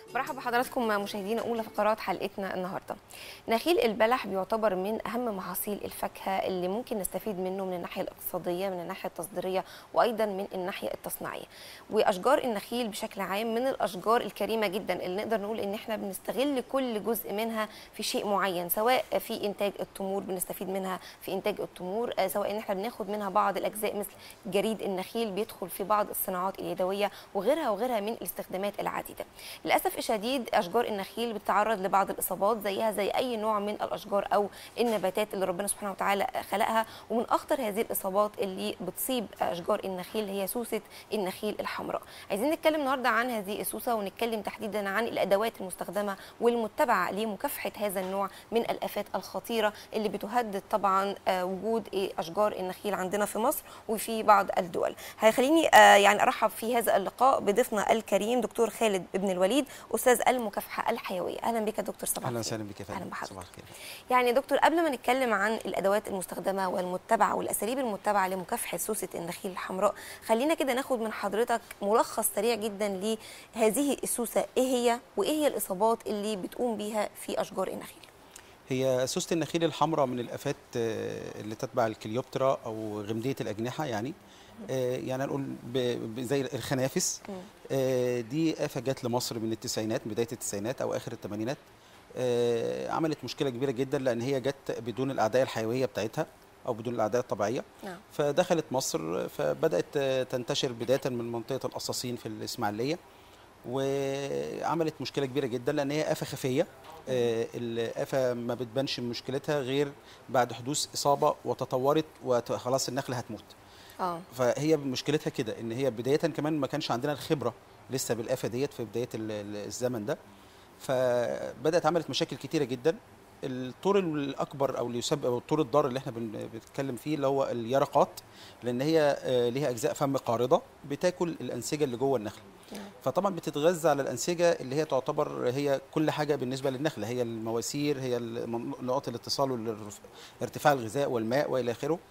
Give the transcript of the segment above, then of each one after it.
برحب بحضراتكم مشاهدينا اولى فقرات حلقتنا النهارده. نخيل البلح بيعتبر من اهم محاصيل الفاكهه اللي ممكن نستفيد منه من الناحيه الاقتصاديه من الناحيه التصديريه وايضا من الناحيه التصنيعيه. واشجار النخيل بشكل عام من الاشجار الكريمه جدا اللي نقدر نقول ان احنا بنستغل كل جزء منها في شيء معين سواء في انتاج التمور بنستفيد منها في انتاج التمور سواء ان احنا بناخد منها بعض الاجزاء مثل جريد النخيل بيدخل في بعض الصناعات اليدويه وغيرها وغيرها من الاستخدامات العديده. للاسف الشديد اشجار النخيل بتتعرض لبعض الاصابات زيها زي اي نوع من الاشجار او النباتات اللي ربنا سبحانه وتعالى خلقها ومن اخطر هذه الاصابات اللي بتصيب اشجار النخيل هي سوسه النخيل الحمراء عايزين نتكلم النهارده عن هذه السوسه ونتكلم تحديدا عن الادوات المستخدمه والمتبعه لمكافحه هذا النوع من الافات الخطيره اللي بتهدد طبعا وجود اشجار النخيل عندنا في مصر وفي بعض الدول هيخليني يعني ارحب في هذا اللقاء بضيفنا الكريم دكتور خالد ابن الوليد استاذ المكافحه الحيويه اهلا بك يا دكتور صباح اهلا وسهلا بك يا فندم اهلا بحضرتك صباح الخير يعني دكتور قبل ما نتكلم عن الادوات المستخدمه والمتبعه والاساليب المتبعه لمكافحه سوسه النخيل الحمراء خلينا كده ناخد من حضرتك ملخص سريع جدا لهذه السوسه ايه هي وايه هي الاصابات اللي بتقوم بيها في اشجار النخيل هي سوسه النخيل الحمراء من الافات اللي تتبع الكليوبترا او غمديه الاجنحه يعني يعني نقول زي الخنافس دي آفة جت لمصر من التسعينات بداية التسعينات أو آخر الثمانينات عملت مشكلة كبيرة جدا لأن هي جت بدون الأعداء الحيوية بتاعتها أو بدون الأعداء الطبيعية نعم. فدخلت مصر فبدأت تنتشر بداية من منطقة القصاصين في الإسماعيلية وعملت مشكلة كبيرة جدا لأن هي آفة خفية الآفة ما بتبانش مشكلتها غير بعد حدوث إصابة وتطورت وخلاص النخلة هتموت اه فهي مشكلتها كده ان هي بدايه كمان ما كانش عندنا الخبره لسه بالافه ديت في بدايه الزمن ده فبدات عملت مشاكل كتيره جدا الطور الاكبر او اللي يسبب او الطور الضار اللي احنا بنتكلم فيه اللي هو اليرقات لان هي ليها اجزاء فم قارضه بتاكل الانسجه اللي جوه النخله فطبعا بتتغذى على الانسجه اللي هي تعتبر هي كل حاجه بالنسبه للنخله هي المواسير هي نقاط الاتصال وارتفاع الغذاء والماء والى اخره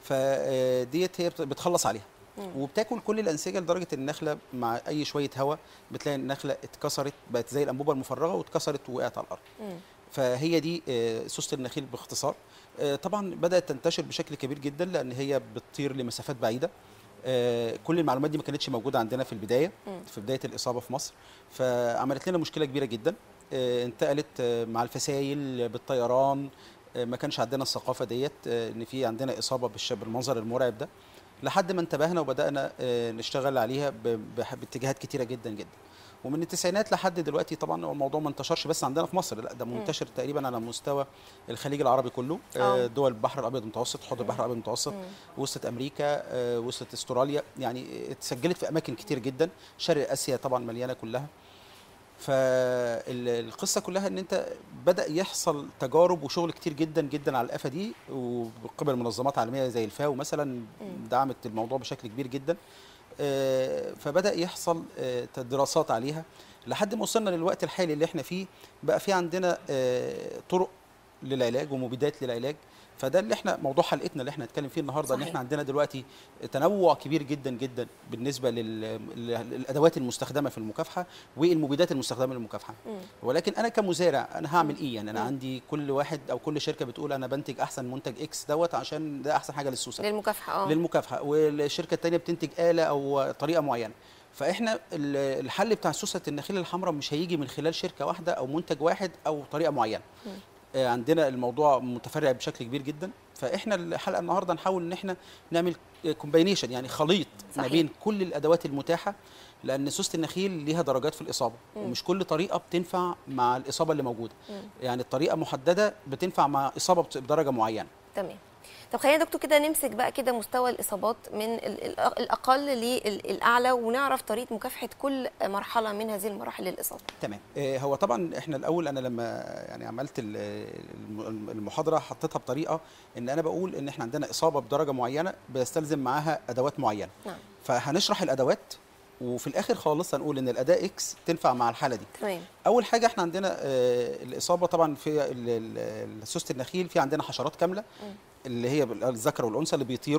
فديت هي بتخلص عليها وبتاكل كل الانسجه لدرجه النخله مع اي شويه هواء بتلاقي النخله اتكسرت بقت زي الانبوبه المفرغه واتكسرت ووقعت على الارض فهي دي سوسه النخيل باختصار طبعا بدات تنتشر بشكل كبير جدا لان هي بتطير لمسافات بعيده كل المعلومات دي ما كانتش موجوده عندنا في البدايه في بدايه الاصابه في مصر فعملت لنا مشكله كبيره جدا انتقلت مع الفسايل بالطيران ما كانش عندنا الثقافه ديت ان في عندنا اصابه بالمنظر المرعب ده لحد ما انتبهنا وبدانا نشتغل عليها باتجاهات كتيره جدا جدا ومن التسعينات لحد دلوقتي طبعا هو الموضوع ما انتشرش بس عندنا في مصر لا ده منتشر م. تقريبا على مستوى الخليج العربي كله أوه. دول البحر الابيض المتوسط حوض البحر الابيض المتوسط وصلت امريكا وصلت استراليا يعني اتسجلت في اماكن كتير جدا شرق اسيا طبعا مليانه كلها فالقصه كلها ان انت بدا يحصل تجارب وشغل كتير جدا جدا على الافه دي وقبل منظمات عالميه زي الفاو مثلا دعمت الموضوع بشكل كبير جدا فبدا يحصل دراسات عليها لحد ما وصلنا للوقت الحالي اللي احنا فيه بقى في عندنا طرق للعلاج ومبيدات للعلاج فده اللي احنا موضوع حلقتنا اللي احنا هنتكلم فيه النهارده ان احنا عندنا دلوقتي تنوع كبير جدا جدا بالنسبه للادوات المستخدمه في المكافحه والمبيدات المستخدمه للمكافحه ولكن انا كمزارع انا هعمل ايه يعني انا عندي كل واحد او كل شركه بتقول انا بنتج احسن منتج اكس دوت عشان ده احسن حاجه للسوسه للمكافحه اه للمكافحه والشركه الثانيه بتنتج اله او طريقه معينه فاحنا الحل بتاع سوسه النخيل الحمراء مش هيجي من خلال شركه واحده او منتج واحد او طريقه معينه م. عندنا الموضوع متفرع بشكل كبير جدا فاحنا الحلقه النهارده نحاول ان احنا نعمل كومباينيشن يعني خليط صحيح. ما بين كل الادوات المتاحه لان سوسه النخيل ليها درجات في الاصابه مم. ومش كل طريقه بتنفع مع الاصابه اللي موجوده مم. يعني الطريقه محدده بتنفع مع اصابه بدرجه معينه تمام طب خلينا دكتور كده نمسك بقى كده مستوى الاصابات من ال- ال- الاقل للاعلى ونعرف طريقه مكافحه كل مرحله من هذه المراحل للاصابه تمام آه، هو طبعا احنا الاول انا لما يعني عملت ال- الم- المحاضره حطيتها بطريقه ان انا بقول ان احنا عندنا اصابه بدرجه معينه بيستلزم معاها ادوات معينه نعم فهنشرح الادوات وفي الاخر خالص هنقول ان الاداه اكس تنفع مع الحاله دي تمام اول حاجه احنا عندنا آه، الاصابه طبعا في ال- ال- سوسه النخيل في عندنا حشرات كامله مم. اللي هي الذكر والانثى اللي بيطيروا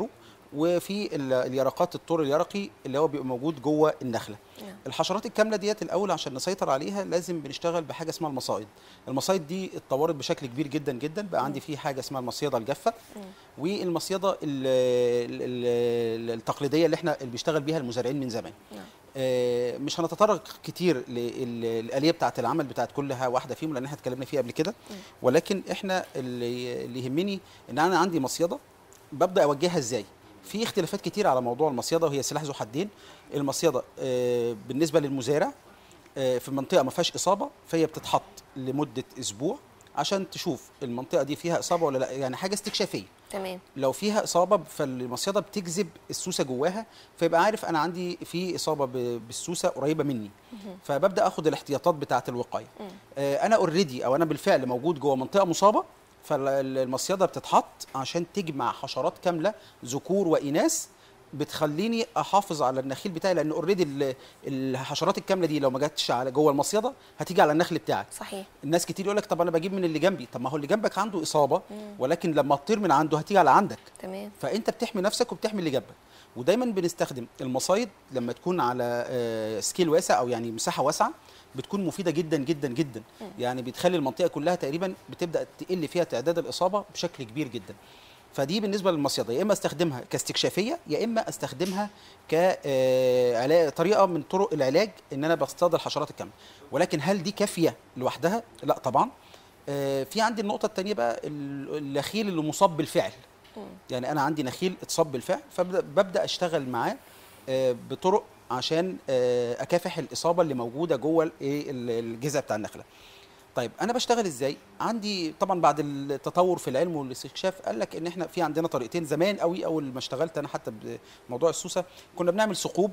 وفي ال- اليرقات الطور اليرقي اللي هو بيبقى موجود جوه النخله نعم. الحشرات الكامله ديت الاول عشان نسيطر عليها لازم بنشتغل بحاجه اسمها المصائد المصائد دي اتطورت بشكل كبير جدا جدا بقى عندي فيه حاجه اسمها المصيده الجافه والمصيده ال- ال- ال- التقليديه اللي احنا اللي بيشتغل بيها المزارعين من زمان نعم. آه، مش هنتطرق كتير للآلية بتاعة العمل بتاعة كل واحدة فيهم لأن احنا اتكلمنا فيها قبل كده ولكن احنا اللي اللي يهمني إن أنا عندي مصيدة ببدأ أوجهها إزاي في اختلافات كتير على موضوع المصيدة وهي سلاح ذو حدين المصيدة آه، بالنسبة للمزارع آه، في منطقة ما فيهاش إصابة فهي بتتحط لمدة أسبوع عشان تشوف المنطقة دي فيها إصابة ولا لا يعني حاجة استكشافية تمام لو فيها اصابه فالمصيده بتجذب السوسه جواها فيبقى عارف انا عندي في اصابه ب- بالسوسه قريبه مني فببدا اخد الاحتياطات بتاعه الوقايه آه، انا اوريدي او انا بالفعل موجود جوه منطقه مصابه فالمصيده بتتحط عشان تجمع حشرات كامله ذكور واناث بتخليني احافظ على النخيل بتاعي لان اوريدي الحشرات الكامله دي لو ما جاتش على جوه المصيده هتيجي على النخل بتاعك صحيح الناس كتير يقول لك طب انا بجيب من اللي جنبي طب ما هو اللي جنبك عنده اصابه ولكن لما تطير من عنده هتيجي على عندك تمام فانت بتحمي نفسك وبتحمي اللي جنبك ودايما بنستخدم المصايد لما تكون على آه، سكيل واسع او يعني مساحه واسعه بتكون مفيده جدا جدا جدا يعني بتخلي المنطقه كلها تقريبا بتبدا تقل فيها تعداد الاصابه بشكل كبير جدا فدي بالنسبه للمصيده يا اما استخدمها كاستكشافيه يا اما استخدمها ك طريقه من طرق العلاج ان انا بصطاد الحشرات الكامله ولكن هل دي كافيه لوحدها لا طبعا آه، في عندي النقطه الثانيه بقى ال- النخيل اللي مصاب بالفعل يعني انا عندي نخيل اتصاب بالفعل فببدا اشتغل معاه آه، بطرق عشان آه، اكافح الاصابه اللي موجوده جوه الايه ال- الجذع بتاع النخله طيب انا بشتغل ازاي عندي طبعا بعد التطور في العلم والاستكشاف قال لك ان احنا في عندنا طريقتين زمان قوي اول ما اشتغلت انا حتى بموضوع السوسه كنا بنعمل ثقوب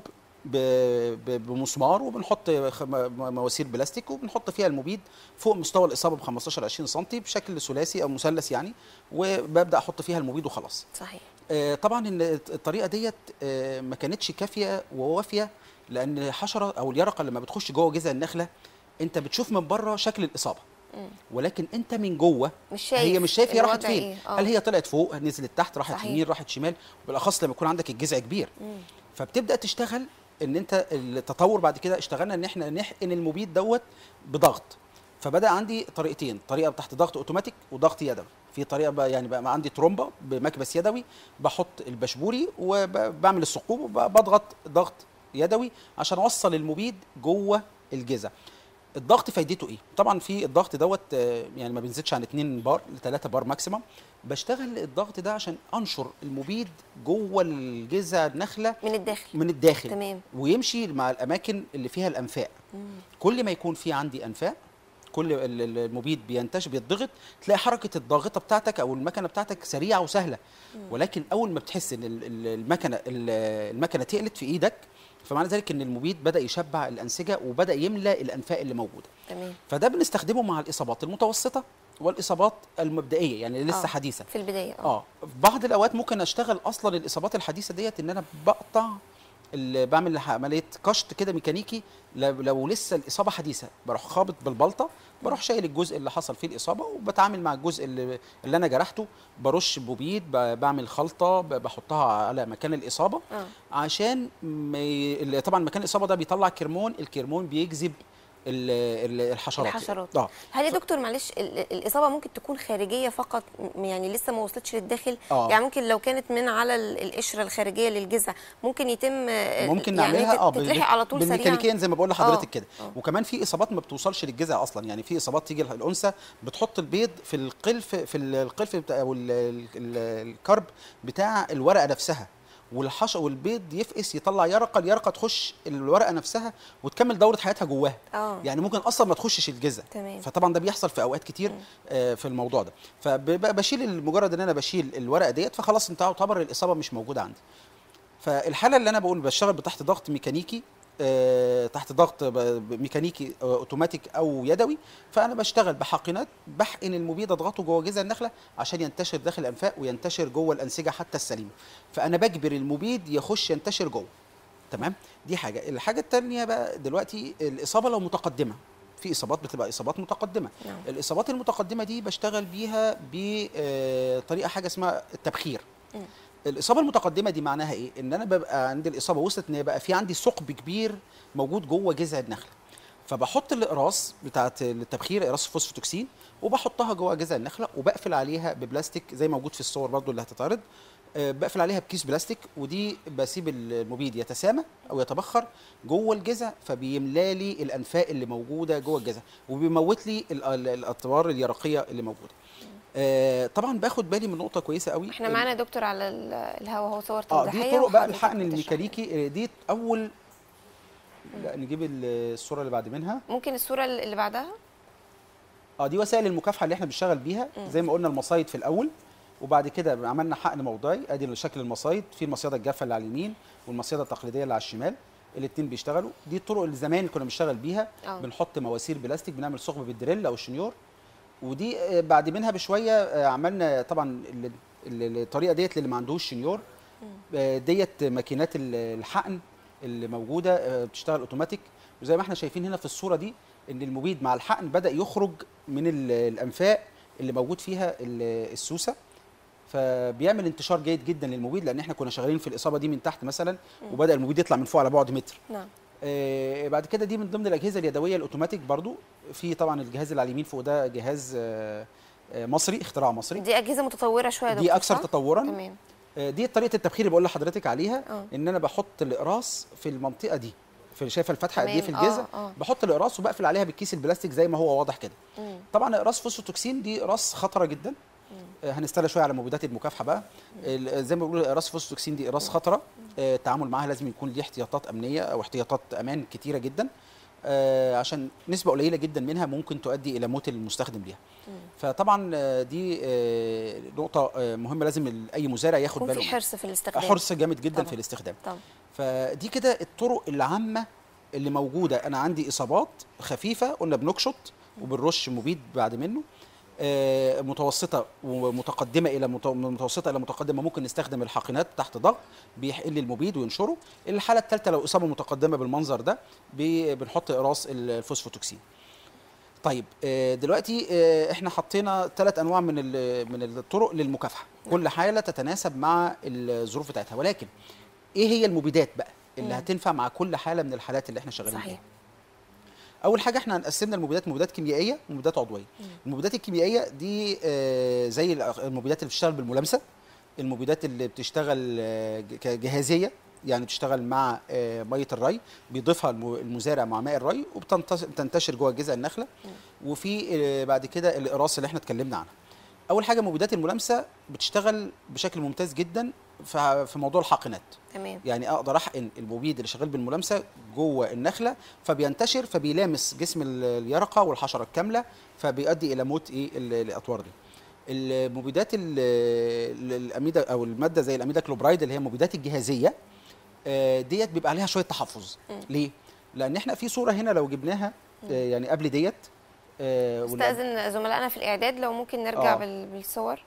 ب- ب- بمسمار وبنحط خ- م- مواسير بلاستيك وبنحط فيها المبيد فوق مستوى الاصابه ب 15 20 سم بشكل ثلاثي او مثلث يعني وببدا احط فيها المبيد وخلاص صحيح آه، طبعا إن الطريقه ديت آه، ما كانتش كافيه ووافيه لان الحشره او اليرقه لما بتخش جوه جذع النخله انت بتشوف من بره شكل الاصابه مم. ولكن انت من جوه مش شايف هي مش شايف هي راحت الوضع فين إيه؟ آه. هل هي طلعت فوق نزلت تحت راحت صحيح. يمين راحت شمال بالاخص لما يكون عندك الجذع كبير مم. فبتبدا تشتغل ان انت التطور بعد كده اشتغلنا ان احنا نحقن المبيد دوت بضغط فبدا عندي طريقتين طريقه تحت ضغط اوتوماتيك وضغط يدوي في طريقه بقى يعني بقى عندي ترومبه بمكبس يدوي بحط البشبوري وبعمل الثقوب وبضغط ضغط يدوي عشان اوصل المبيد جوه الجذع الضغط فايدته ايه طبعا في الضغط دوت آه، يعني ما بينزلش عن 2 بار ل 3 بار ماكسيمم بشتغل الضغط ده عشان انشر المبيد جوه الجذع النخله من الداخل من الداخل تمام ويمشي مع الاماكن اللي فيها الانفاق مم. كل ما يكون في عندي انفاق كل ال- ال- المبيد بينتشر بيتضغط تلاقي حركه الضاغطه بتاعتك او المكنه بتاعتك سريعه وسهله ولكن اول ما بتحس ان ال- ال- المكنه ال- المكنه تقلت في ايدك فمعنى ذلك ان المبيد بدا يشبع الانسجه وبدا يملى الانفاق اللي موجوده تمام فده بنستخدمه مع الاصابات المتوسطه والاصابات المبدئيه يعني اللي لسه آه. حديثه في البدايه اه في بعض الاوقات ممكن اشتغل اصلا الاصابات الحديثه ديت ان انا بقطع اللي بعمل عمليه قشط كده ميكانيكي لو, لو لسه الاصابه حديثه بروح خابط بالبلطه بروح شايل الجزء اللي حصل فيه الاصابه وبتعامل مع الجزء اللي, اللي انا جرحته برش بوبيد ب- بعمل خلطه ب- بحطها على مكان الاصابه اه عشان ما ي- ال- طبعا مكان الاصابه ده بيطلع كرمون الكرمون بيجذب ال- ال- الحشرات الحشرات. اه هل يا دكتور معلش ال- ال- الاصابه ممكن تكون خارجيه فقط م- يعني لسه ما وصلتش للداخل آه. يعني ممكن لو كانت من على ال- القشره الخارجيه للجذع ممكن يتم آه، ممكن يعني نعملها اه تت- تتلحق على طول سريعا بالميكانيكيا زي ما بقول لحضرتك آه، كده آه. وكمان في اصابات ما بتوصلش للجذع اصلا يعني في اصابات تيجي الانثى بتحط البيض في القلف في القلف بتاع او ال- ال- ال- الكرب بتاع الورقه نفسها والحش والبيض يفقس يطلع يرقه اليرقه تخش الورقه نفسها وتكمل دوره حياتها جواها اه يعني ممكن اصلا ما تخشش الجذع تمام. فطبعا ده بيحصل في اوقات كتير آه، في الموضوع ده فبشيل مجرد ان انا بشيل الورقه ديت فخلاص انت تعتبر الاصابه مش موجوده عندي فالحاله اللي انا بقول بشتغل تحت ضغط ميكانيكي آه، تحت ضغط ب- ب- ميكانيكي آه، اوتوماتيك او يدوي فانا بشتغل بحقنات بحقن المبيد اضغطه جوه جذع النخله عشان ينتشر داخل الانفاق وينتشر جوه الانسجه حتى السليمه فانا بجبر المبيد يخش ينتشر جوه تمام دي حاجه الحاجه الثانيه بقى دلوقتي الاصابه لو متقدمه في اصابات بتبقى اصابات متقدمه نعم. الاصابات المتقدمه دي بشتغل بيها بطريقه حاجه اسمها التبخير مم. الاصابه المتقدمه دي معناها ايه ان انا ببقى عندي الاصابه وصلت ان يبقى في عندي ثقب كبير موجود جوه جذع النخله فبحط الاقراص بتاعه التبخير اقراص الفوسفوتوكسين وبحطها جوه جذع النخله وبقفل عليها ببلاستيك زي موجود في الصور برضو اللي هتتعرض آه، بقفل عليها بكيس بلاستيك ودي بسيب المبيد يتسامى او يتبخر جوه الجذع فبيملى لي الانفاق اللي موجوده جوه الجذع وبيموت لي ال- ال- الاطوار اليرقيه اللي موجوده آه، طبعا باخد بالي من نقطه كويسه قوي احنا معانا دكتور على ال- الهوا هو صور اه توضيحيه دي طرق بقى وحضرتك الحقن بتشرح الميكانيكي آه، دي اول لا نجيب ال- الصوره اللي بعد منها لنا. ممكن الصوره اللي بعدها اه دي وسائل المكافحه اللي احنا بنشتغل بيها زي ما قلنا المصايد في الاول وبعد كده عملنا حقن موضعي ادي شكل المصايد في المصيده الجافه اللي على اليمين والمصيده التقليديه اللي على الشمال الاثنين بيشتغلوا دي الطرق اللي زمان كنا بنشتغل بيها آه. بنحط مواسير بلاستيك بنعمل ثقب بالدريل او الشنيور ودي آه، بعد منها بشويه آه، عملنا طبعا ال- ال- الطريقه ديت للي ما عندوش شنيور آه، ديت ماكينات ال- الحقن اللي موجوده آه، بتشتغل اوتوماتيك وزي ما احنا شايفين هنا في الصوره دي ان المبيد مع الحقن بدا يخرج من ال- الانفاق اللي موجود فيها ال- السوسه فبيعمل انتشار جيد جدا للمبيد لان احنا كنا شغالين في الاصابه دي من تحت مثلا وبدا المبيد يطلع من فوق على بعد متر نعم آه، بعد كده دي من ضمن الاجهزه اليدويه الاوتوماتيك برضو في طبعا الجهاز اللي على اليمين فوق ده جهاز آه، آه، مصري اختراع مصري دي اجهزه متطوره شويه يا دي دكتور اكثر صح؟ تطورا تمام آه، دي طريقه التبخير اللي بقول لحضرتك عليها آه. ان انا بحط الاقراص في المنطقه دي في شايفه الفتحه قد ايه في تمام، آه، الجذع آه. بحط الاقراص وبقفل عليها بالكيس البلاستيك زي ما هو واضح كده مم. طبعا اقراص فوسفوتوكسين دي اقراص خطره جدا آه، هنستنى شويه على مبيدات المكافحه بقى ال- زي ما بيقولوا اقراص فوسفوتوكسين دي اقراص خطره آه، التعامل معاها لازم يكون ليه احتياطات امنيه او احتياطات امان كتيره جدا آه، عشان نسبه قليله جدا منها ممكن تؤدي الى موت المستخدم ليها فطبعا آه، دي آه، نقطه آه، مهمه لازم ال- اي مزارع ياخد يكون باله في منها. حرص في الاستخدام حرص جامد جدا طبعاً. في الاستخدام طبعا فدي كده الطرق العامه اللي موجوده انا عندي اصابات خفيفه قلنا بنكشط وبنرش مبيد بعد منه آه، متوسطه ومتقدمه الى مت- من متوسطه الى متقدمه ممكن نستخدم الحاقنات تحت ضغط بيحل المبيد وينشره الحاله الثالثه لو اصابه متقدمه بالمنظر ده بي- بنحط اقراص الفوسفوتوكسين طيب آه، دلوقتي آه، احنا حطينا ثلاث انواع من ال- من الطرق للمكافحه كل حاله تتناسب مع الظروف بتاعتها ولكن ايه هي المبيدات بقى اللي مم. هتنفع مع كل حاله من الحالات اللي احنا شغالين صحيح فيها اول حاجه احنا قسمنا المبيدات مبيدات كيميائيه ومبيدات عضويه المبيدات الكيميائيه دي آه، زي الأخ- المبيدات اللي بتشتغل بالملامسه المبيدات اللي بتشتغل آه، ج- كجهازيه يعني بتشتغل مع آه، ميه الري بيضيفها الم- المزارع مع ماء الري وبتنتشر جوه جذع النخله وفي آه، بعد كده الاقراص اللي احنا اتكلمنا عنها اول حاجه مبيدات الملامسه بتشتغل بشكل ممتاز جدا في في موضوع الحاقنات تمام يعني اقدر احقن المبيد اللي شغال بالملامسه جوه النخله فبينتشر فبيلامس جسم ال- اليرقه والحشره الكامله فبيؤدي الى موت ايه ال- الاطوار دي المبيدات ال- ال- الاميدا او الماده زي الاميدا كلوبرايد اللي هي المبيدات الجهازيه آه، ديت بيبقى عليها شويه تحفظ ليه لان احنا في صوره هنا لو جبناها آه، يعني قبل ديت آه، واللي- استاذن زملائنا في الاعداد لو ممكن نرجع آه. بال- بالصور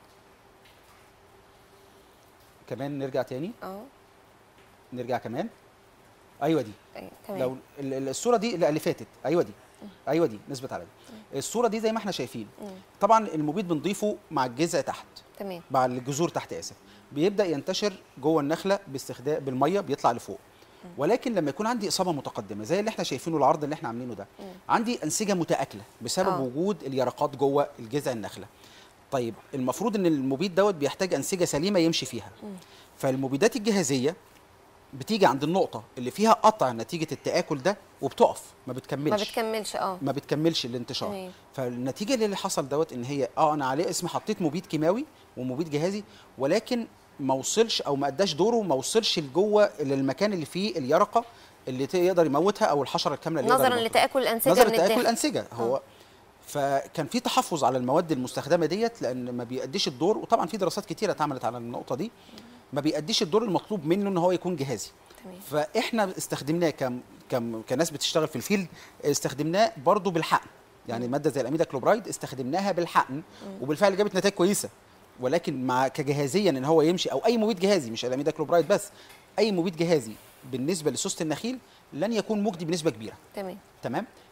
كمان نرجع تاني اه نرجع كمان ايوه دي أيوة، تمام لو ال- ال- الصوره دي لا اللي فاتت ايوه دي ايوه دي نثبت على دي الصوره دي زي ما احنا شايفين مم. طبعا المبيد بنضيفه مع الجذع تحت تمام مع الجذور تحت اسف بيبدا ينتشر جوه النخله باستخدام بالميه بيطلع لفوق ولكن لما يكون عندي اصابه متقدمه زي اللي احنا شايفينه العرض اللي احنا عاملينه ده عندي انسجه متاكله بسبب آه. وجود اليرقات جوه الجذع النخله طيب المفروض ان المبيد دوت بيحتاج انسجه سليمه يمشي فيها فالمبيدات الجهازيه بتيجي عند النقطه اللي فيها قطع نتيجه التاكل ده وبتقف ما بتكملش ما بتكملش اه ما بتكملش الانتشار تمام. فالنتيجه اللي حصل دوت ان هي اه انا عليه اسم حطيت مبيد كيماوي ومبيد جهازي ولكن ما وصلش او ما اداش دوره ما وصلش لجوه للمكان اللي فيه اليرقه اللي ت- يقدر يموتها او الحشره الكامله اللي يقدر نظرا يموتها. لتاكل الانسجه نظرا من لتاكل الداخل الانسجه هو فكان في تحفظ على المواد المستخدمه ديت لان ما بيأديش الدور وطبعا في دراسات كتيره اتعملت على النقطه دي ما بيأديش الدور المطلوب منه ان هو يكون جهازي تمام فاحنا استخدمناه كم كم كناس بتشتغل في الفيلد استخدمناه برضو بالحقن يعني ماده زي الاميدا كلوبرايد استخدمناها بالحقن وبالفعل جابت نتائج كويسه ولكن مع كجهازيا ان هو يمشي او اي مبيد جهازي مش الاميدا كلوبرايد بس اي مبيد جهازي بالنسبه لسوسه النخيل لن يكون مجدي بنسبه كبيره تمام تمام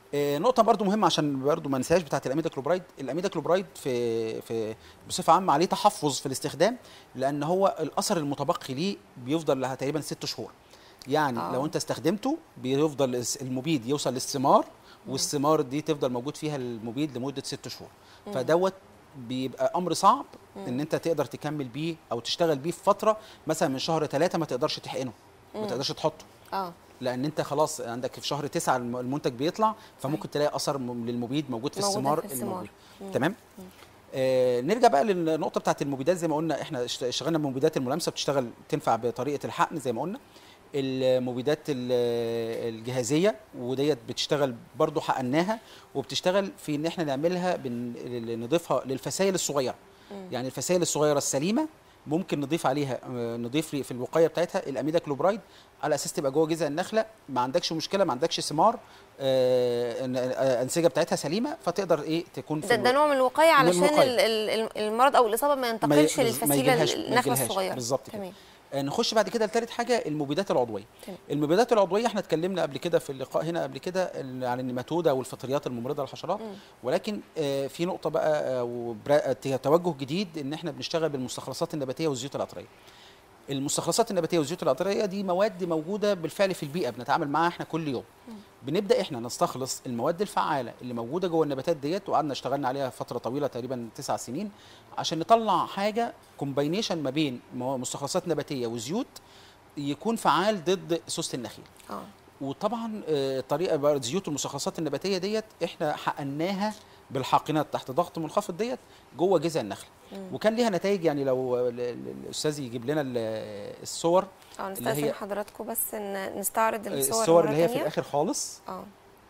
آه، نقطة برضو مهمة عشان برضو ما ننساش بتاعت الأميدا كلوبرايد، الأميدا كلوبرايد في في بصفة عامة عليه تحفظ في الاستخدام لأن هو الأثر المتبقي ليه بيفضل لها تقريبا ست شهور. يعني آه. آه. لو أنت استخدمته بيفضل الس- المبيد يوصل للثمار والثمار دي تفضل موجود فيها المبيد لمدة ست شهور. فدوت بيبقى أمر صعب إن أنت تقدر تكمل بيه أو تشتغل بيه في فترة مثلا من شهر ثلاثة ما تقدرش تحقنه ما تقدرش تحطه. اه لان انت خلاص عندك في شهر تسعة الم- المنتج بيطلع فممكن تلاقي اثر م- للمبيد موجود في موجودة الثمار في الثمار. الموجود تمام آه نرجع بقى للنقطه بتاعت المبيدات زي ما قلنا احنا اشت- اشتغلنا بمبيدات الملامسه بتشتغل تنفع بطريقه الحقن زي ما قلنا المبيدات ال- الجهازيه وديت بتشتغل برضو حقناها وبتشتغل في ان احنا نعملها بن... نضيفها للفسائل الصغيره يعني الفسائل الصغيره السليمه ممكن نضيف عليها آه، نضيف في الوقايه بتاعتها الاميدا كلوبرايد على اساس تبقى جوه جذع النخله ما عندكش مشكله ما عندكش ثمار آه، إن- آه، انسجه بتاعتها سليمه فتقدر ايه تكون في ده, ده الو- نوع من الوقايه من علشان الوقاية. ال- ال- المرض او الاصابه ما ما ي- ينتقلش ما للفسيله يجيلهاش- ما النخله يجيلهاش. الصغيره بالظبط كده. تمام آه، نخش بعد كده لثالث حاجه المبيدات العضويه تمام. المبيدات العضويه احنا اتكلمنا قبل كده في اللقاء هنا قبل كده ال- عن النيماتودا والفطريات الممرضه للحشرات مم. ولكن آه، في نقطه بقى آه، وبرا- ت- توجه جديد ان احنا بنشتغل بالمستخلصات النباتيه والزيوت العطريه المستخلصات النباتيه والزيوت العطريه دي مواد موجوده بالفعل في البيئه بنتعامل معاها احنا كل يوم بنبدا احنا نستخلص المواد الفعاله اللي موجوده جوه النباتات ديت وقعدنا اشتغلنا عليها فتره طويله تقريبا تسع سنين عشان نطلع حاجه كومباينيشن ما بين مو- مستخلصات نباتيه وزيوت يكون فعال ضد سوسه النخيل اه وطبعا آه، طريقه بقى زيوت المستخلصات النباتيه ديت احنا حقناها بالحاقنات تحت ضغط منخفض ديت جوه جذع النخل وكان ليها نتائج يعني لو ال- ال- الاستاذ يجيب لنا ال- الصور اه اللي نستاذن هي- حضراتكم بس ان نستعرض الصور الصور مرة اللي هي في تانية. الاخر خالص اه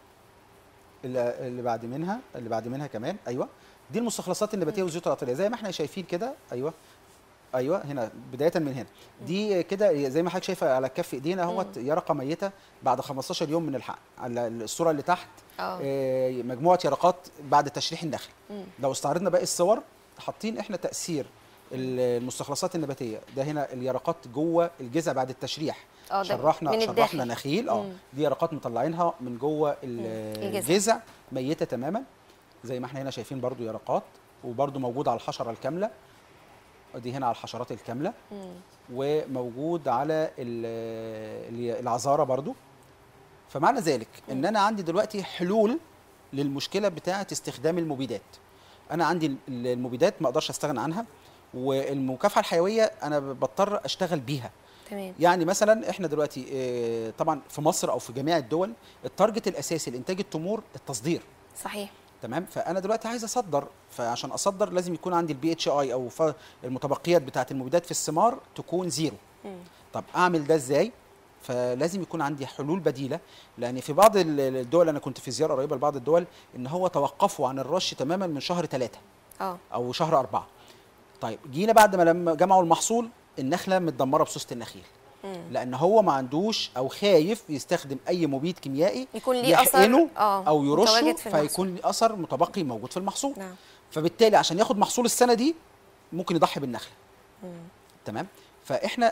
اللي اللي بعد منها اللي بعد منها كمان ايوه دي المستخلصات النباتيه والزيوت العطريه زي ما احنا شايفين كده ايوه ايوه هنا بدايه من هنا دي كده زي ما حضرتك شايفه على كف ايدينا اهوت يرقه ميته بعد 15 يوم من الحقن على الصوره اللي تحت اه آه، مجموعه يرقات بعد تشريح النخل مم. لو استعرضنا باقي الصور حاطين احنا تاثير المستخلصات النباتيه ده هنا اليرقات جوه الجذع بعد التشريح اه ده شرحنا من شرحنا الداخل نخيل اه مم. دي يرقات مطلعينها من جوه ال- الجذع. الجذع ميته تماما زي ما احنا هنا شايفين برضو يرقات وبرضو موجود على الحشره الكامله دي هنا على الحشرات الكامله مم. وموجود على ال- ال- العذاره برضو فمعنى ذلك ان انا عندي دلوقتي حلول للمشكله بتاعه استخدام المبيدات انا عندي ال- المبيدات ما اقدرش استغنى عنها والمكافحه الحيويه انا بضطر اشتغل بيها تمام يعني مثلا احنا دلوقتي آه، طبعا في مصر او في جميع الدول التارجت الاساسي لانتاج التمور التصدير صحيح تمام فانا دلوقتي عايز اصدر فعشان اصدر لازم يكون عندي البي اتش اي او ف- المتبقيات بتاعه المبيدات في الثمار تكون زيرو مم. طب اعمل ده ازاي فلازم يكون عندي حلول بديله لان في بعض ال- الدول انا كنت في زياره قريبه لبعض الدول ان هو توقفوا عن الرش تماما من شهر ثلاثة اه او شهر أربعة طيب جينا بعد ما لما جمعوا المحصول النخله متدمره بسوسه النخيل مم. لان هو ما عندوش او خايف يستخدم اي مبيد كيميائي يكون ليه اثر يحقنه اه او يرشه متواجد في المحصول. فيكون ليه اثر متبقي موجود في المحصول نعم فبالتالي عشان ياخد محصول السنه دي ممكن يضحي بالنخله مم. تمام فاحنا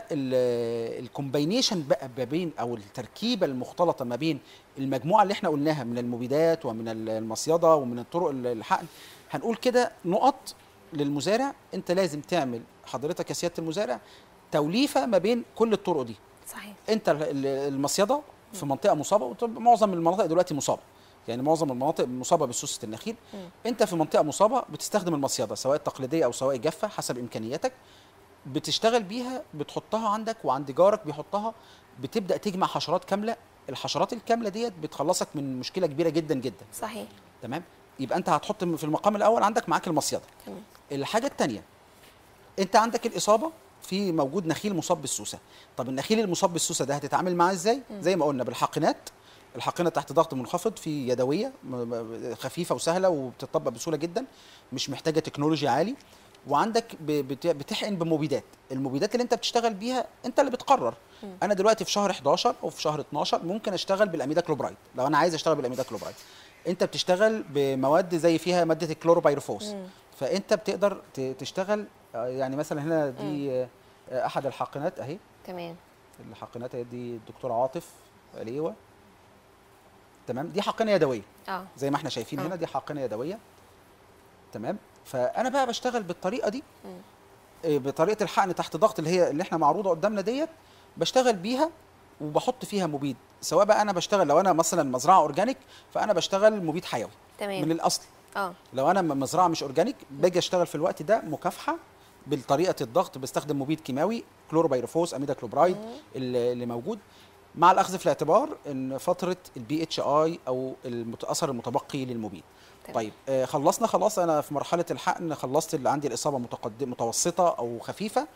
الكومباينيشن بقى ما بين او التركيبه المختلطه ما بين المجموعه اللي احنا قلناها من المبيدات ومن المصيده ومن الطرق الحقن هنقول كده نقط للمزارع انت لازم تعمل حضرتك يا سياده المزارع توليفه ما بين كل الطرق دي صحيح انت ال- ال- المصيده في منطقه مصابه وطب- معظم المناطق دلوقتي مصابه يعني معظم المناطق مصابه بسوسه النخيل مم. انت في منطقه مصابه بتستخدم المصيده سواء التقليديه او سواء الجافه حسب امكانياتك بتشتغل بيها بتحطها عندك وعند جارك بيحطها بتبدا تجمع حشرات كامله الحشرات الكامله ديت بتخلصك من مشكله كبيره جدا جدا صحيح تمام يبقى انت هتحط في المقام الاول عندك معاك المصيده تمام الحاجه الثانيه انت عندك الاصابه في موجود نخيل مصاب بالسوسه طب النخيل المصاب بالسوسه ده هتتعامل معاه ازاي زي ما قلنا بالحاقنات الحاقنه تحت ضغط منخفض في يدويه م- م- خفيفه وسهله وبتطبق بسهوله جدا مش محتاجه تكنولوجيا عالي وعندك ب- بت- بتحقن بمبيدات المبيدات اللي انت بتشتغل بيها انت اللي بتقرر انا دلوقتي في شهر 11 او في شهر 12 ممكن اشتغل بالاميدا كلوبرايد لو انا عايز اشتغل بالاميدا كلوبرايد انت بتشتغل بمواد زي فيها ماده الكلوروبيروفوس مم. فانت بتقدر ت- تشتغل آه، يعني مثلا هنا دي آه، آه، احد الحاقنات اهي تمام الحاقنات اهي دي الدكتور عاطف عليوه تمام دي حقنه يدويه اه زي ما احنا شايفين آه. هنا دي حقنه يدويه تمام فانا بقى بشتغل بالطريقه دي مم. إيه، بطريقه الحقن تحت ضغط اللي هي اللي احنا معروضه قدامنا ديت بشتغل بيها وبحط فيها مبيد سواء بقى انا بشتغل لو انا مثلا مزرعه اورجانيك فانا بشتغل مبيد حيوي من تمام الاصل اه لو انا م- مزرعه مش اورجانيك باجي اشتغل في الوقت ده مكافحه بالطريقه الضغط بستخدم مبيد كيماوي كلوروبيروفوس اميدا كلوبرايد اللي اللي موجود مع الاخذ في الاعتبار ان فتره البي اتش اي او الاثر المتبقي للمبيد تمام. طيب آه خلصنا خلاص انا في مرحله الحقن خلصت اللي عندي الاصابه متقدم متوسطه او خفيفه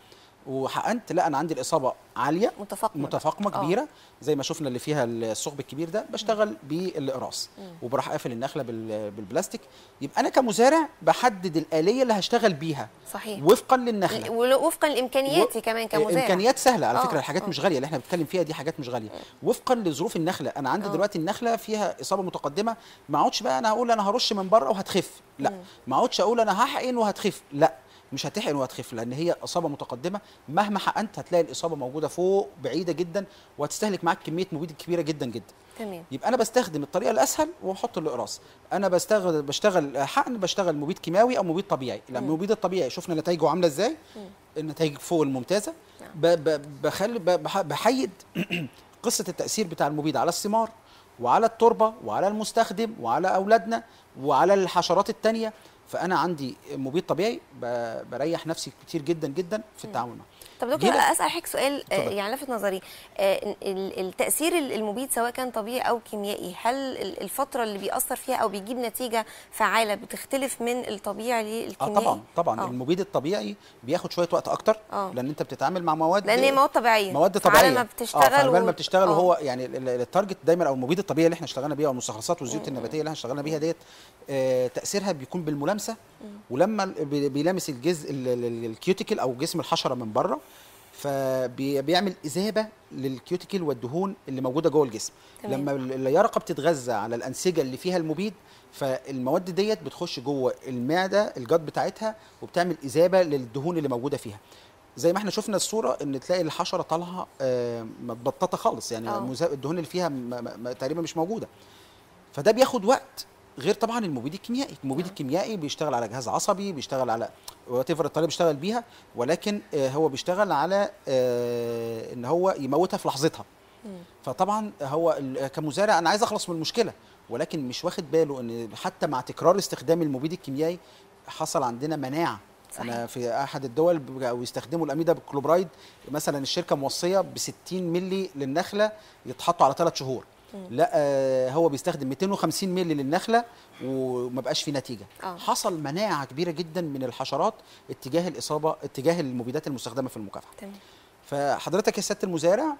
وحقنت لا انا عندي الاصابه عاليه متفاقمه بقى. متفاقمه آه. كبيره زي ما شفنا اللي فيها الثقب الكبير ده بشتغل بالاقراص وبروح قافل النخله بال- بالبلاستيك يبقى انا كمزارع بحدد الاليه اللي هشتغل بيها صحيح وفقا للنخله ووفقا لامكانياتي كمان كمزارع امكانيات سهله على آه، فكره الحاجات آه. مش غاليه اللي احنا بنتكلم فيها دي حاجات مش غاليه وفقا لظروف النخله انا عندي آه. دلوقتي النخله فيها اصابه متقدمه ما اقعدش بقى انا هقول انا هرش من بره وهتخف لا ما اقعدش اقول انا هحقن وهتخف لا مش هتحقن وهتخف لان هي اصابه متقدمه مهما حقنت هتلاقي الاصابه موجوده فوق بعيده جدا وهتستهلك معاك كميه مبيد كبيره جدا جدا تمام يبقى انا بستخدم الطريقه الاسهل وبحط الاقراص انا بشتغل بشتغل حقن بشتغل مبيد كيماوي او مبيد طبيعي لما المبيد الطبيعي شفنا نتائجه عامله ازاي النتائج فوق الممتازه ب- ب- بخلي ب- بح- بحيد قصه التاثير بتاع المبيد على الثمار وعلى التربه وعلى المستخدم وعلى اولادنا وعلى الحشرات التانية فانا عندي مبيد طبيعي ب- بريح نفسي كتير جدا جدا في التعامل معاه طب دكتور جينا- اسال حضرتك سؤال آه، اتفضل. يعني لفت نظري آه، ال- التاثير ال- المبيد سواء كان طبيعي او كيميائي هل ال- الفتره اللي بيأثر فيها او بيجيب نتيجه فعاله بتختلف من الطبيعي اه للكيميائي طبعا طبعا آه. المبيد الطبيعي بياخد شويه وقت اكتر آه. لان انت بتتعامل مع مواد لان هي مواد طبيعيه مواد فعلى طبيعيه ما اه بتشتغل فعلى بال و- ما بتشتغل آه. وهو يعني ال- ال- التارجت دايما او المبيد الطبيعي اللي احنا اشتغلنا بيها والمستخلصات والزيوت النباتيه اللي احنا اشتغلنا بيها ديت آه تاثيرها بيكون بالملامسه ولما ال- بي- بيلامس الجزء ال- ال- ال- الكيوتيكل او جسم الحشره من بره فبيعمل اذابه للكيوتيكل والدهون اللي موجوده جوه الجسم تمام. لما ال- اليرقه بتتغذى على الانسجه اللي فيها المبيد فالمواد ديت بتخش جوه المعده الجات بتاعتها وبتعمل اذابه للدهون اللي موجوده فيها زي ما احنا شفنا الصوره ان تلاقي الحشره طالعه آه، متبططه خالص يعني آه. مزا- الدهون اللي فيها م- م- م- تقريبا مش موجوده فده بياخد وقت غير طبعا المبيد الكيميائي المبيد الكيميائي بيشتغل على جهاز عصبي بيشتغل على وات الطريقه اللي بيشتغل بيها ولكن آه، هو بيشتغل على آه، ان هو يموتها في لحظتها فطبعا هو ال- كمزارع انا عايز اخلص من المشكله ولكن مش واخد باله ان حتى مع تكرار استخدام المبيد الكيميائي حصل عندنا مناعه صحيح. انا في احد الدول بقوا يستخدموا الاميدا بالكلوبرايد مثلا الشركه موصيه ب 60 مللي للنخله يتحطوا على ثلاث شهور لا آه، هو بيستخدم 250 مللي للنخله وما بقاش في نتيجه آه. حصل مناعه كبيره جدا من الحشرات اتجاه الاصابه اتجاه المبيدات المستخدمه في المكافحه تمام فحضرتك يا سياده المزارع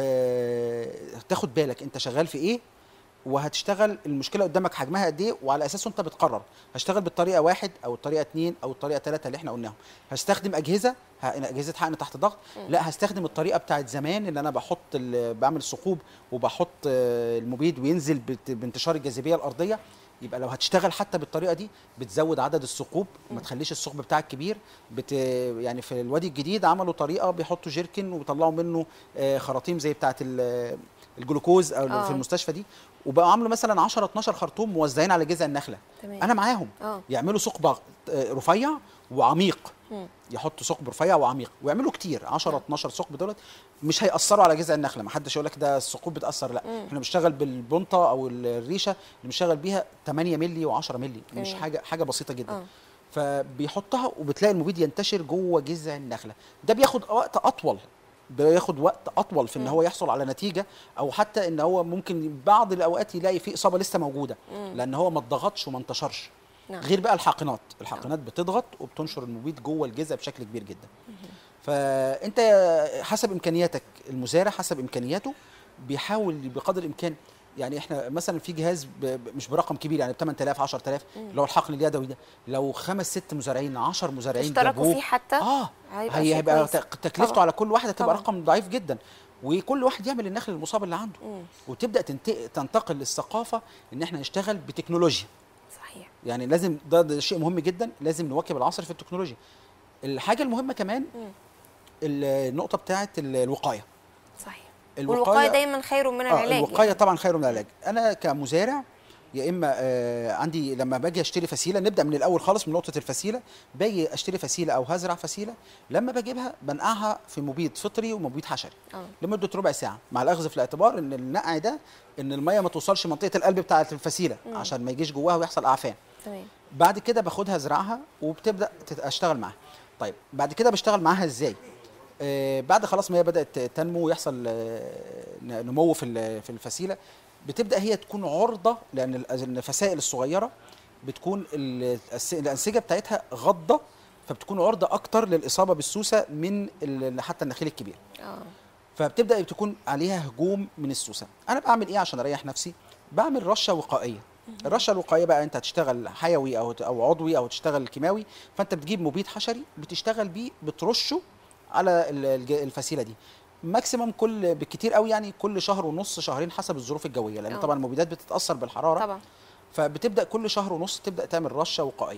آه، تاخد بالك انت شغال في ايه وهتشتغل المشكله قدامك حجمها قد ايه وعلى اساسه انت بتقرر هشتغل بالطريقه واحد او الطريقه اتنين او الطريقه ثلاثه اللي احنا قلناهم هستخدم اجهزه ه- اجهزه حقن تحت ضغط لا هستخدم الطريقه بتاعت زمان ان انا بحط ال- بعمل ثقوب وبحط آه، المبيد وينزل بت- بانتشار الجاذبيه الارضيه يبقى لو هتشتغل حتى بالطريقه دي بتزود عدد الثقوب ما تخليش الثقب بتاعك كبير بت يعني في الوادي الجديد عملوا طريقه بيحطوا جيركن وبيطلعوا منه آه، خراطيم زي بتاعه ال- الجلوكوز او آه. في المستشفى دي وبقوا عملوا مثلا 10 12 خرطوم موزعين على جذع النخله تمام. انا معاهم اه يعملوا ثقب آه، رفيع وعميق مم. يحطوا ثقب رفيع وعميق ويعملوا كتير 10 12 ثقب دولت مش هيأثروا على جذع النخله ما حدش يقول لك ده الثقوب بتأثر لا مم. احنا بنشتغل بالبنطه او الريشه اللي بنشتغل بيها 8 مللي و10 مللي مش تمام. حاجه حاجه بسيطه جدا اه فبيحطها وبتلاقي المبيد ينتشر جوه جذع النخله ده بياخد وقت اطول بياخد وقت اطول في ان مم. هو يحصل على نتيجه او حتى ان هو ممكن بعض الاوقات يلاقي في اصابه لسه موجوده مم. لان هو ما اتضغطش وما انتشرش نعم غير بقى الحاقنات الحاقنات بتضغط وبتنشر المبيد جوه الجذع بشكل كبير جدا فانت حسب امكانياتك المزارع حسب امكانياته بيحاول بقدر الامكان يعني احنا مثلا في جهاز ب- ب- مش برقم كبير يعني ب 8000 10000 اللي هو الحقن اليدوي ده لو خمس ست مزارعين 10 مزارعين اشتركوا جابوه فيه حتى اه هيبقى هي شيء هيبقى كويس. تك- تكلفته طبعاً. على كل واحد هتبقى طبعاً. رقم ضعيف جدا وكل واحد يعمل النخل المصاب اللي عنده مم. وتبدا تنت- تنتقل للثقافه ان احنا نشتغل بتكنولوجيا صحيح يعني لازم ده, ده شيء مهم جدا لازم نواكب العصر في التكنولوجيا الحاجه المهمه كمان مم. ال- النقطه بتاعه ال- الوقايه صحيح والوقايه دايما خير من آه العلاج الوقايه يعني. طبعا خير من العلاج انا كمزارع يا اما آه عندي لما باجي اشتري فسيله نبدا من الاول خالص من نقطه الفسيله باجي اشتري فسيله او هزرع فسيله لما بجيبها بنقعها في مبيد فطري ومبيد حشري اه لمده ربع ساعه مع الاخذ في الاعتبار ان النقع ده ان الميه ما توصلش منطقه القلب بتاعه الفسيله مم. عشان ما يجيش جواها ويحصل اعفان تمام بعد كده باخدها ازرعها وبتبدا تت- اشتغل معاها طيب بعد كده بشتغل معاها ازاي آه بعد خلاص ما هي بدات تنمو ويحصل آه ن- نمو في ال- في الفسيله بتبدا هي تكون عرضه لان ال- الفسائل الصغيره بتكون ال- الس- الانسجه بتاعتها غضه فبتكون عرضه اكتر للاصابه بالسوسه من ال- حتى النخيل الكبير اه فبتبدا تكون عليها هجوم من السوسه انا بعمل ايه عشان اريح نفسي بعمل رشه وقائيه الرشه الوقائيه بقى انت هتشتغل حيوي او او عضوي او تشتغل كيماوي فانت بتجيب مبيد حشري بتشتغل بيه بترشه على ال- الج- الفسيله دي ماكسيمم كل بالكتير قوي يعني كل شهر ونص شهرين حسب الظروف الجويه لان آه. طبعا المبيدات بتتاثر بالحراره طبعا فبتبدا كل شهر ونص تبدا تعمل رشه وقائيه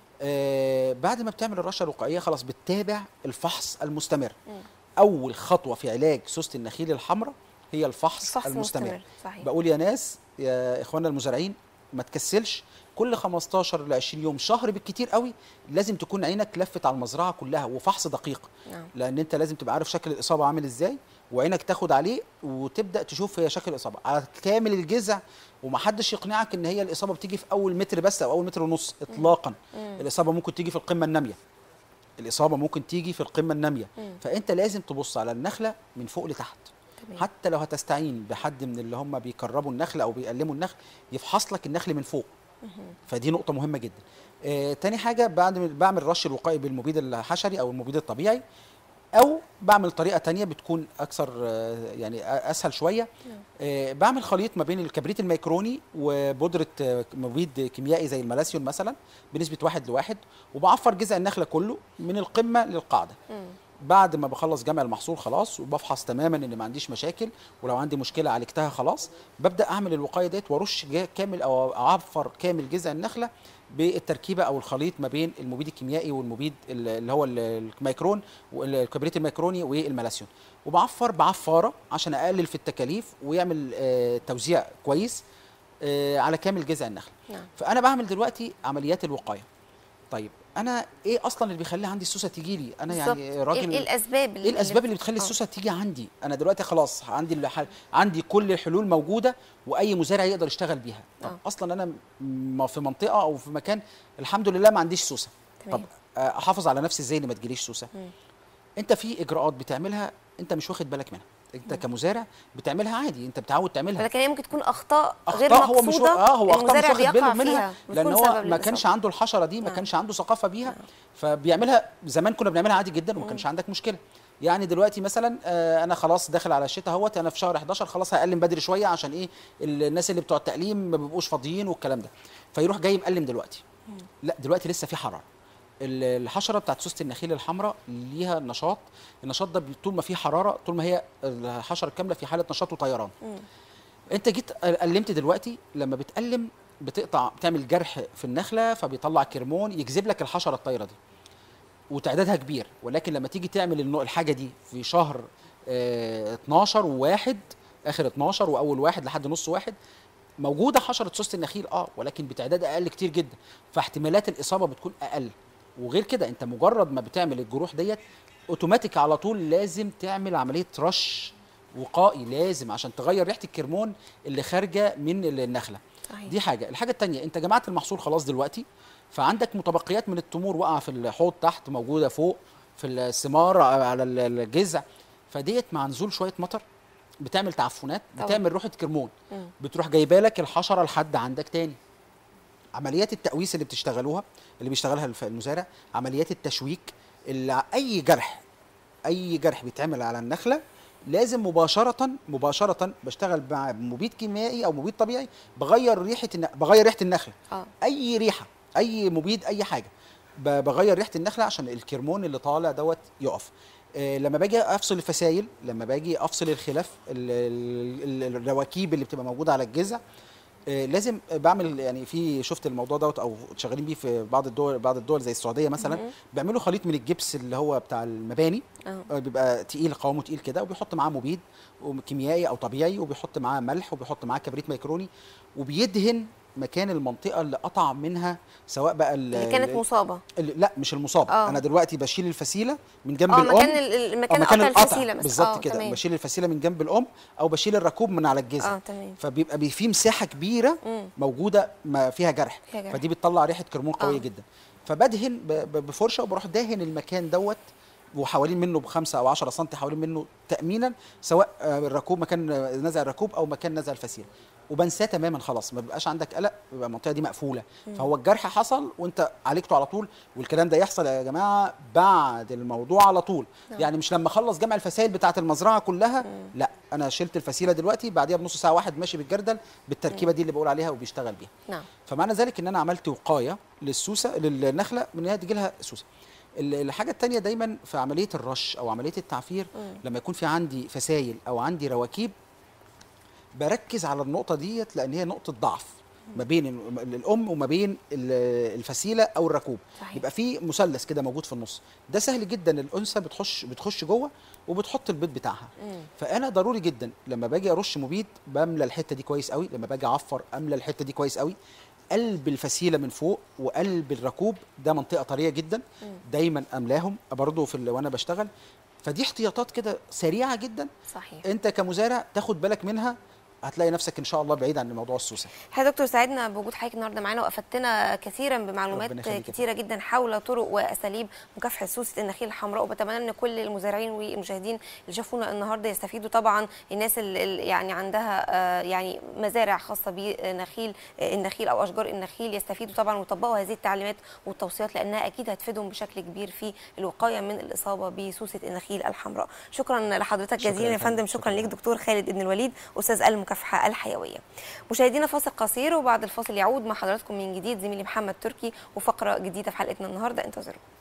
آه بعد ما بتعمل الرشه الوقائيه خلاص بتتابع الفحص المستمر مم. اول خطوه في علاج سوسه النخيل الحمراء هي الفحص, الفحص المستمر مستمر صحيح بقول يا ناس يا اخواننا المزارعين ما تكسلش كل 15 ل 20 يوم شهر بالكتير قوي لازم تكون عينك لفت على المزرعه كلها وفحص دقيق نعم لان انت لازم تبقى عارف شكل الاصابه عامل ازاي وعينك تاخد عليه وتبدا تشوف هي شكل الاصابه على كامل الجذع ومحدش يقنعك ان هي الاصابه بتيجي في اول متر بس او اول متر ونص اطلاقا مم. الاصابه ممكن تيجي في القمه الناميه الاصابه ممكن تيجي في القمه الناميه مم. فانت لازم تبص على النخله من فوق لتحت تمام حتى لو هتستعين بحد من اللي هم بيكربوا النخل او بيقلموا النخل يفحص لك النخل من فوق مهم. فدي نقطه مهمه جدا آه تاني حاجه بعد بعمل رش الوقائي بالمبيد الحشري او المبيد الطبيعي او بعمل طريقه تانية بتكون اكثر آه يعني أ- اسهل شويه نعم. آه بعمل خليط ما بين الكبريت الميكروني وبودره آه، مبيد كيميائي زي الملاسيون مثلا بنسبه واحد لواحد وبعفر جذع النخله كله من القمه للقاعده مم. بعد ما بخلص جمع المحصول خلاص وبفحص تماما ان ما عنديش مشاكل ولو عندي مشكله عالجتها خلاص ببدا اعمل الوقايه ديت وارش جا- كامل او اعفر كامل جذع النخله بالتركيبه او الخليط ما بين المبيد الكيميائي والمبيد ال- اللي هو ال- الميكرون والكبريت الميكروني والملاسيون وبعفر بعفاره عشان اقلل في التكاليف ويعمل آه، توزيع كويس آه، على كامل جذع النخل نعم فانا بعمل دلوقتي عمليات الوقايه طيب انا ايه اصلا اللي بيخلي عندي السوسه تيجي لي انا بالظبط. يعني ايه راجل إيه الاسباب ايه الاسباب اللي بتخلي آه. السوسه تيجي عندي انا دلوقتي خلاص عندي الحل... عندي كل الحلول موجوده واي مزارع يقدر يشتغل بيها طب آه. اصلا انا م- في منطقه او في مكان الحمد لله ما عنديش سوسه تمام. طب آه، احافظ على نفسي ازاي ان ما تجيليش سوسه مم. انت في اجراءات بتعملها انت مش واخد بالك منها انت كمزارع بتعملها عادي انت بتعود تعملها ولكن هي ممكن تكون اخطاء غير اخطاء هو مش مقصوده اه هو اخطاء مش المزارع واخد باله بيقع منها فيها لان بتكون هو سبب ما كانش للإصابة. عنده الحشره دي ما نعم. كانش عنده ثقافه بيها فبيعملها زمان كنا بنعملها عادي جدا وما كانش عندك مشكله يعني دلوقتي مثلا آه، انا خلاص داخل على الشتاء اهوت انا في شهر 11 خلاص هقلم بدري شويه عشان ايه الناس اللي بتوع التقليم ما بيبقوش فاضيين والكلام ده فيروح جاي مقلم دلوقتي لا دلوقتي لسه في حراره ال- الحشره بتاعت سوسه النخيل الحمراء ليها نشاط النشاط ده بي- طول ما في حراره طول ما هي الحشره الكامله في حاله نشاط وطيران مم. انت جيت قلمت دلوقتي لما بتقلم بتقطع بتعمل جرح في النخله فبيطلع كرمون يجذب لك الحشره الطايره دي وتعدادها كبير ولكن لما تيجي تعمل النوع- الحاجه دي في شهر اه 12 وواحد اخر 12 واول واحد لحد نص واحد موجوده حشره سوسه النخيل اه ولكن بتعداد اقل كتير جدا فاحتمالات الاصابه بتكون اقل وغير كده انت مجرد ما بتعمل الجروح ديت اوتوماتيك على طول لازم تعمل عمليه رش وقائي لازم عشان تغير ريحه الكرمون اللي خارجه من النخله صحيح دي حاجه الحاجه التانية انت جمعت المحصول خلاص دلوقتي فعندك متبقيات من التمور واقعه في الحوض تحت موجوده فوق في الثمار على ال- الجذع فديت مع نزول شويه مطر بتعمل تعفنات طبعا. بتعمل روحه كرمون مم. بتروح جايبه لك الحشره لحد عندك تاني عمليات التقويس اللي بتشتغلوها اللي بيشتغلها الف- المزارع عمليات التشويك اللي اي جرح اي جرح بيتعمل على النخله لازم مباشره مباشره بشتغل مع مبيد كيميائي او مبيد طبيعي بغير ريحه الن... بغير ريحه النخله اه اي ريحه اي مبيد اي حاجه ب- بغير ريحه النخله عشان الكرمون اللي طالع دوت يقف آه، لما باجي افصل الفسايل لما باجي افصل الخلاف ال- ال- ال- الرواكيب اللي بتبقى موجوده على الجذع آه، لازم بعمل يعني في شفت الموضوع دوت او شغالين بيه في بعض الدول بعض الدول زي السعوديه مثلا مهم. بيعملوا خليط من الجبس اللي هو بتاع المباني اه آه، بيبقى تقيل قوامه تقيل كده وبيحط معاه مبيد وكيميائي او طبيعي وبيحط معاه ملح وبيحط معاه كبريت ميكروني وبيدهن مكان المنطقه اللي قطع منها سواء بقى ال- اللي كانت ال- مصابه ال- لا مش المصاب آه. انا دلوقتي بشيل الفسيله من جنب اه الام مكان ال- ال- أو مكان مكان قطع القطع الفسيله بس بالظبط آه، كده تمام. بشيل الفسيله من جنب الام او بشيل الركوب من على الجذع اه تمام فبيبقى بي- في مساحه كبيره مم. موجوده ما فيها جرح فيها جرح. فدي بتطلع ريحه كرمون قويه آه. جدا فبدهن ب- ب- بفرشه وبروح داهن المكان دوت وحوالين منه بخمسة او 10 سم حوالين منه تامينا سواء آه، الركوب مكان آه، نزع الركوب او مكان نزع الفسيله وبنساه تماما خلاص ما بيبقاش عندك قلق بيبقى المنطقه دي مقفوله فهو الجرح حصل وانت عالجته على طول والكلام ده يحصل يا جماعه بعد الموضوع على طول نعم. يعني مش لما اخلص جمع الفسائل بتاعه المزرعه كلها لا انا شلت الفسيله دلوقتي بعديها بنص ساعه واحد ماشي بالجردل بالتركيبه دي اللي بقول عليها وبيشتغل بيها نعم فمعنى ذلك ان انا عملت وقايه للسوسه للنخله من انها تجي لها سوسه ال- الحاجه التانية دايما في عمليه الرش او عمليه التعفير مم. لما يكون في عندي فسايل او عندي رواكيب بركز على النقطه ديت لان هي نقطه ضعف ما بين ال- الام وما بين ال- الفسيله او الركوب صحيح. يبقى في مثلث كده موجود في النص ده سهل جدا الانثى بتخش بتخش جوه وبتحط البيض بتاعها مم. فانا ضروري جدا لما باجي ارش مبيد بملى الحته دي كويس قوي لما باجي اعفر املى الحته دي كويس قوي قلب الفسيله من فوق وقلب الركوب ده منطقه طريه جدا دايما املاهم برضه في ال- وانا بشتغل فدي احتياطات كده سريعه جدا صحيح انت كمزارع تاخد بالك منها هتلاقي نفسك ان شاء الله بعيد عن موضوع السوسه الحقيقه يا دكتور سعدنا بوجود حضرتك النهارده معانا وافدتنا كثيرا بمعلومات ربنا يخليك يا كثيره جدا حول طرق واساليب مكافحه سوسه النخيل الحمراء وبتمنى ان كل المزارعين والمشاهدين اللي شافونا النهارده يستفيدوا طبعا الناس اللي يعني عندها آه، يعني مزارع خاصه بنخيل آه، النخيل او اشجار النخيل يستفيدوا طبعا ويطبقوا هذه التعليمات والتوصيات لانها اكيد هتفيدهم بشكل كبير في الوقايه من الاصابه بسوسه النخيل الحمراء شكرا لحضرتك شكراً جزيلا يا يا فندم فندم. شكرا شكراً. ليك دكتور خالد ابن الوليد استاذ المكافحه الحيويه مشاهدينا فاصل قصير وبعد الفاصل يعود مع حضراتكم من جديد زميلي محمد تركي وفقره جديده في حلقتنا النهارده انتظروا